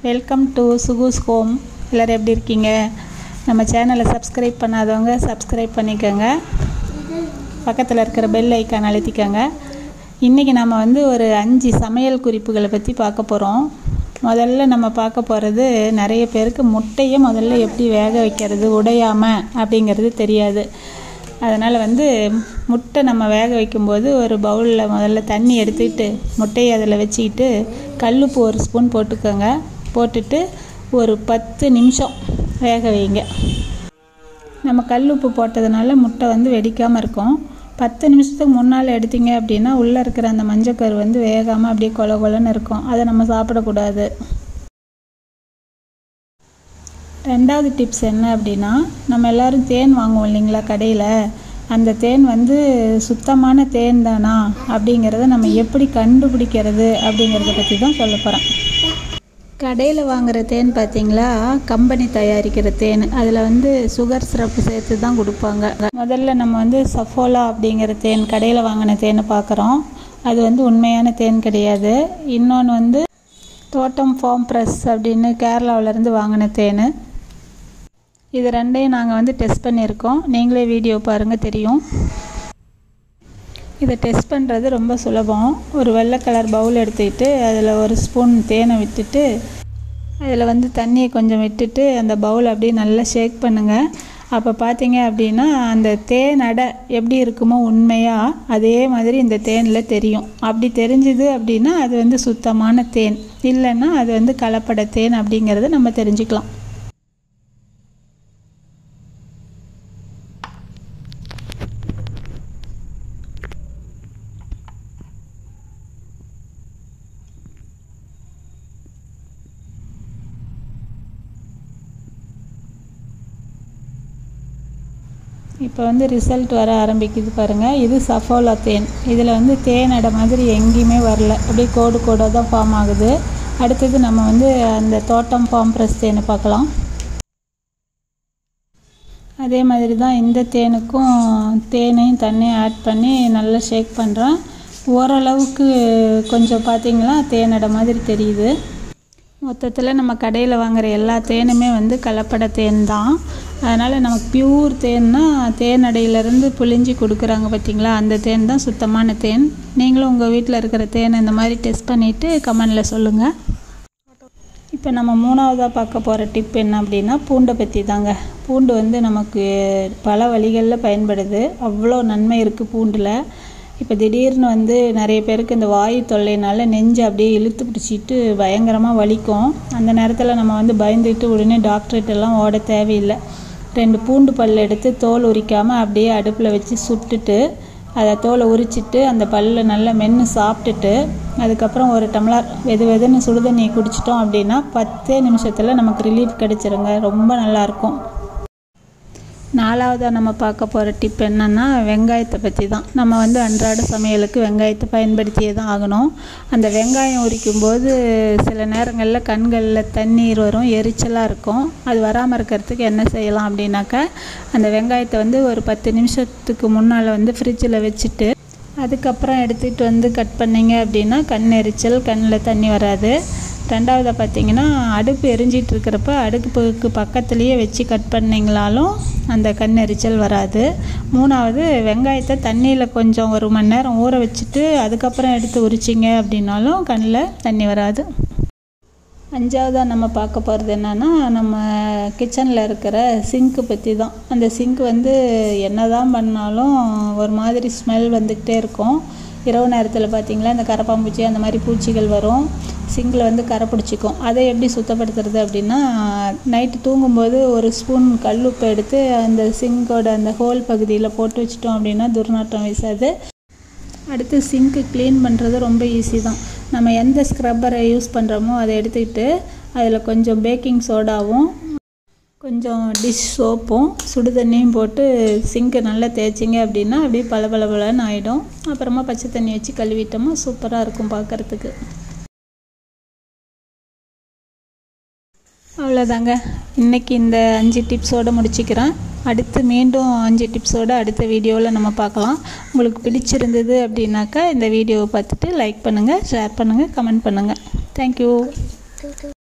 welcome to சுகுஸ் home எல்லோரும் எப்படி இருக்கீங்க நம்ம சேனலை சப்ஸ்கிரைப் பண்ணாதவங்க சப்ஸ்கிரைப் பண்ணிக்கோங்க பக்கத்தில் இருக்கிற பெல் ஐக்கான் அழுத்திக்கோங்க இன்றைக்கி நம்ம வந்து ஒரு அஞ்சு சமையல் குறிப்புகளை பற்றி பார்க்க போகிறோம் முதல்ல நம்ம பார்க்க போகிறது நிறைய பேருக்கு முட்டையை முதல்ல எப்படி வேக வைக்கிறது உடையாமல் அப்படிங்கிறது தெரியாது அதனால் வந்து முட்டை நம்ம வேக வைக்கும்போது ஒரு பவுலில் முதல்ல தண்ணி எடுத்துக்கிட்டு முட்டையை அதில் வச்சுக்கிட்டு கல்லுப்பு ஒரு ஸ்பூன் போட்டுக்கோங்க போட்டுட்டு ஒரு பத்து நிமிஷம் வேக வைங்க நம்ம கல்லுப்பு போட்டதுனால முட்டை வந்து வெடிக்காமல் இருக்கும் பத்து நிமிஷத்துக்கு முன்னால் எடுத்தீங்க அப்படின்னா உள்ளே இருக்கிற அந்த மஞ்சக்கரு வந்து வேகாமல் அப்படியே கொல கொலன்னு இருக்கும் அதை நம்ம சாப்பிடக்கூடாது ரெண்டாவது டிப்ஸ் என்ன அப்படின்னா நம்ம எல்லோரும் தேன் வாங்குவோம் இல்லைங்களா கடையில் அந்த தேன் வந்து சுத்தமான தேன் தானா அப்படிங்கிறத நம்ம எப்படி கண்டுபிடிக்கிறது அப்படிங்கிறத பற்றி தான் சொல்ல போகிறேன் கடையில் வாங்குகிற தேன் பார்த்தீங்களா கம்பெனி தயாரிக்கிற தேன் அதில் வந்து சுகர் சிரப்பு சேர்த்து தான் கொடுப்பாங்க முதல்ல நம்ம வந்து சஃபோலா அப்படிங்கிற தேன் கடையில் வாங்கின தேனை பார்க்குறோம் அது வந்து உண்மையான தேன் கிடையாது இன்னொன்று வந்து தோட்டம் ஃபார்ம் ப்ரெஸ் அப்படின்னு கேரளாவிலேருந்து வாங்கின தேன் இது ரெண்டையும் நாங்கள் வந்து டெஸ்ட் பண்ணியிருக்கோம் நீங்களே வீடியோ பாருங்கள் தெரியும் இதை டெஸ்ட் பண்ணுறது ரொம்ப சுலபம் ஒரு வெள்ளை கலர் பவுல் எடுத்துக்கிட்டு அதில் ஒரு ஸ்பூன் தேனை விட்டுட்டு அதில் வந்து தண்ணியை கொஞ்சம் விட்டுட்டு அந்த பவுல் அப்படியே நல்லா ஷேக் பண்ணுங்கள் அப்போ பார்த்தீங்க அப்படின்னா அந்த தேன் அடை எப்படி இருக்குமோ உண்மையாக அதே மாதிரி இந்த தேனில் தெரியும் அப்படி தெரிஞ்சுது அப்படின்னா அது வந்து சுத்தமான தேன் இல்லைன்னா அது வந்து கலப்பட தேன் அப்படிங்கிறத நம்ம தெரிஞ்சுக்கலாம் இப்போ வந்து ரிசல்ட் வர ஆரம்பிக்குது பாருங்கள் இது சஃபோலா தேன் இதில் வந்து தேன் அடை மாதிரி எங்கேயுமே வரல அப்படியே கோடு கோடாக தான் ஃபார்ம் ஆகுது அடுத்தது நம்ம வந்து அந்த தோட்டம் ஃபார்ம் ப்ரெஸ் தேனை பார்க்கலாம் அதே மாதிரி தான் இந்த தேனுக்கும் தேனையும் தண்ணியும் ஆட் பண்ணி நல்லா ஷேக் பண்ணுறேன் ஓரளவுக்கு கொஞ்சம் பார்த்திங்களா தேனடை மாதிரி தெரியுது மொத்தத்தில் நம்ம கடையில் வாங்குகிற எல்லா தேனுமே வந்து கலப்பட தேன் தான் அதனால் நமக்கு பியூர் தேன்னா தேனடையிலேருந்து புளிஞ்சி கொடுக்குறாங்க பார்த்தீங்களா அந்த தேன் தான் சுத்தமான தேன் நீங்களும் உங்கள் வீட்டில் இருக்கிற தேனை இந்த மாதிரி டெஸ்ட் பண்ணிவிட்டு கமெண்டில் சொல்லுங்கள் இப்போ நம்ம மூணாவதாக பார்க்க போகிற டிப் என்ன அப்படின்னா பூண்டை பற்றி தாங்க பூண்டு வந்து நமக்கு பல வழிகளில் பயன்படுது அவ்வளோ நன்மை இருக்குது பூண்டில் இப்போ திடீர்னு வந்து நிறைய பேருக்கு இந்த வாயு தொல்லைனால நெஞ்சு அப்படியே இழுத்து பிடிச்சிட்டு பயங்கரமாக வலிக்கும் அந்த நேரத்தில் நம்ம வந்து பயந்துட்டு உடனே டாக்டர்கிட்டலாம் ஓட தேவையில்லை ரெண்டு பூண்டு பல் எடுத்து தோல் உரிக்காமல் அப்படியே அடுப்பில் வச்சு சுட்டுட்டு அதை தோலை உரிச்சிட்டு அந்த பல்லை நல்லா மென்று சாப்பிட்டுட்டு அதுக்கப்புறம் ஒரு டம்ளர் வெது வெதுன்னு சுடுதண்ணியை குடிச்சிட்டோம் அப்படின்னா பத்தே நிமிஷத்தில் நமக்கு ரிலீஃப் கிடச்சிருங்க ரொம்ப நல்லாயிருக்கும் நாலாவதாக நம்ம பார்க்க போகிற டிப் என்னென்னா வெங்காயத்தை பற்றி தான் நம்ம வந்து அன்றாட சமையலுக்கு வெங்காயத்தை பயன்படுத்தியே தான் ஆகணும் அந்த வெங்காயம் உரிக்கும்போது சில நேரங்களில் கண்களில் தண்ணீர் வரும் எரிச்சலாக இருக்கும் அது வராமல் இருக்கிறதுக்கு என்ன செய்யலாம் அப்படின்னாக்கா அந்த வெங்காயத்தை வந்து ஒரு பத்து நிமிஷத்துக்கு முன்னால் வந்து ஃப்ரிட்ஜில் வச்சுட்டு அதுக்கப்புறம் எடுத்துகிட்டு வந்து கட் பண்ணிங்க அப்படின்னா கண் எரிச்சல் கண்ணில் தண்ணி வராது ரெண்டாவது பார்த்தீங்கன்னா அடுப்பு எரிஞ்சிட்டு இருக்கிறப்ப அடுப்புக்கு பக்கத்துலேயே வச்சு கட் பண்ணிங்களாலும் அந்த கண் எரிச்சல் வராது மூணாவது வெங்காயத்தை தண்ணியில் கொஞ்சம் ஒரு மணி நேரம் ஊற வச்சுட்டு அதுக்கப்புறம் எடுத்து உரிச்சிங்க அப்படின்னாலும் கண்ணில் தண்ணி வராது அஞ்சாவதாக நம்ம பார்க்க போகிறது என்னென்னா நம்ம கிச்சனில் இருக்கிற சிங்க்கு பற்றி தான் அந்த சிங்க் வந்து என்ன தான் பண்ணாலும் ஒரு மாதிரி ஸ்மெல் வந்துக்கிட்டே இருக்கும் இரவு நேரத்தில் பார்த்திங்களா இந்த கரப்பாம்பூச்சி அந்த மாதிரி பூச்சிகள் வரும் சிங்கில் வந்து கரை பிடிச்சிக்கும் அதை எப்படி சுத்தப்படுத்துறது அப்படின்னா நைட்டு தூங்கும்போது ஒரு ஸ்பூன் கல்லுப்பை எடுத்து அந்த சிங்கோட அந்த ஹோல் பகுதியில் போட்டு வச்சிட்டோம் அப்படின்னா துர்நாற்றம் வீசாது அடுத்து சிங்க்கு க்ளீன் பண்ணுறது ரொம்ப ஈஸி தான் நம்ம எந்த ஸ்க்ரப்பரை யூஸ் பண்ணுறோமோ அதை எடுத்துக்கிட்டு அதில் கொஞ்சம் பேக்கிங் சோடாவும் கொஞ்சம் டிஷ் சோப்பும் சுடு தண்ணியும் போட்டு சிங்கை நல்லா தேய்ச்சிங்க அப்படின்னா அப்படியே பல பல பலன்னு ஆகிடும் அப்புறமா பச்சை தண்ணி வச்சு கழுவிட்டோமா சூப்பராக இருக்கும் பார்க்குறதுக்கு அவ்வளோதாங்க இன்றைக்கி இந்த அஞ்சு டிப்ஸோடு முடிச்சுக்கிறேன் அடுத்து மீண்டும் அஞ்சு டிப்ஸோடு அடுத்த வீடியோவில் நம்ம பார்க்கலாம் உங்களுக்கு பிடிச்சிருந்தது அப்படின்னாக்கா இந்த வீடியோவை பார்த்துட்டு லைக் பண்ணுங்கள் ஷேர் பண்ணுங்கள் கமெண்ட் பண்ணுங்கள் தேங்க்யூ